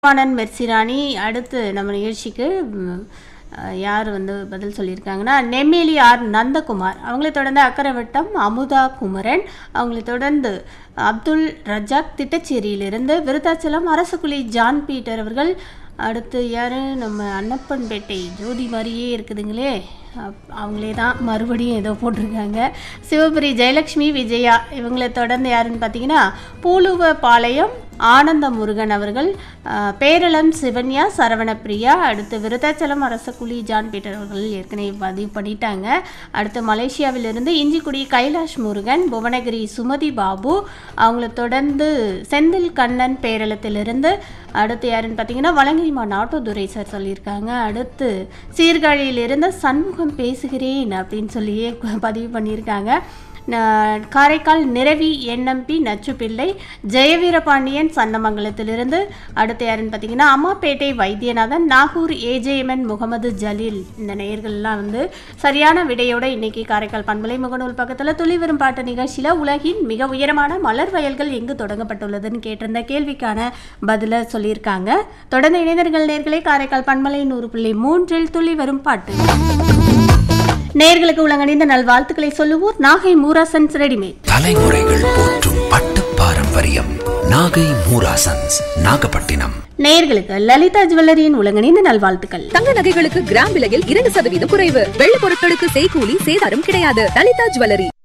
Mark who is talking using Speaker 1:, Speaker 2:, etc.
Speaker 1: ஆனந்த் மெர்சிராணி அடுத்து நம்ம நிகழ்ச்சிக்கு ம், அஹ், யார் வந்து பதில் சொல்லியிருக்காங்கன்னா நெம்மேலி ஆர் நந்தகுமார் அவங்களை தொடர்ந்து அக்கரவட்டம் அமுதா குமரன் அவங்களை தொடர்ந்து அப்துல் ரஜாக் திட்டச்சேரியிலிருந்து விருத்தாச்சலம் அரசுக்குழி ஜான் பீட்டர் அவர்கள் அடுத்து யார் நம்ம அன்னப்பன்பேட்டை ஜோதி மாதிரியே இருக்குதுங்களே அப்- அவங்களே தான் மறுபடியும் ஏதோ போட்டிருக்காங்க சிவபுரி ஜெயலக்ஷ்மி விஜயா இவங்களை தொடர்ந்து யாருன்னு பார்த்தீங்கன்னா பூலுவ பாளையம் ஆனந்த முருகன் அவர்கள் அஹ், பேரளம் சிவன்யா சரவணப்பிரியா அடுத்து விருத்தாச்சலம் அரசக்குழி ஜான் பீட்டர் அவர்கள் ஏற்கனவே பதிவு பண்ணிட்டாங்க அடுத்து மலேசியாவிலிருந்து இஞ்சிக்குடி கைலாஷ் முருகன் புவனகிரி சுமதி பாபு அவங்கள தொடர்ந்து செந்தில் கண்ணன் பேரளத்திலிருந்து அடுத்து யாருன்னு பார்த்தீங்கன்னா வலங்கிரிமா நாட்டுதுரை சார் சொல்லியிருக்காங்க அடுத்து சீர்காழியிலிருந்து சண்முகம் பேசுகிறேன் அப்படின்னு சொல்லியே பதிவு பண்ணியிருக்காங்க ந- காரைக்கால் நிரவி என்எம்பி நச்சுப்பிள்ளை ஜெயவீரபாண்டியன் சன்னமங்கலத்திலிருந்து அடுத்து யாருன்னு பார்த்தீங்கன்னா அம்மாப்பேட்டை வைத்தியநாதன் நாகூர் ஏஜேஎம்என் முகமது ஜலீல் இந்த நேயர்கள்லாம் வந்து சரியான விடையோட இன்னைக்கு காரைக்கால் பண்பலை முகநூல் பக்கத்தில் துளி வரும் பாட்டு நிகழ்ச்சியில் உலகின் மிக உயரமான மலர் வயல்கள் எங்கு தொடங்கப்பட்டுள்ளதுன்னு கேட்டிருந்த கேள்விக்கான பதிலை சொல்லியிருக்காங்க தொடர்ந்து இணைந்தர்கள் நேர்களே காரைக்கால் பண்பலை நூறு புள்ளி மூன்றில் துளி வரும் பாட்டு நேர்களுக்கு உலகணிந்த நல்வாழ்த்துக்களை சொல்லுவோர் நாகை மூராசன்ஸ் ரெடிமேட்
Speaker 2: தலைமுறைகள் போற்றும் பட்டு பாரம்பரியம் நாகை மூராசன்ஸ் நாகப்பட்டினம்
Speaker 1: நேர்களுக்கு லலிதா ஜுவல்லரியின் உலகணிந்த நல்வாழ்த்துக்கள்
Speaker 3: தங்க நகைகளுக்கு கிராம் விலையில் இரண்டு சதவீதம் குறைவு வெள்ளி பொருட்களுக்கு செய்கூலி சேதாரம் கிடையாது லலிதா ஜுவல்லரி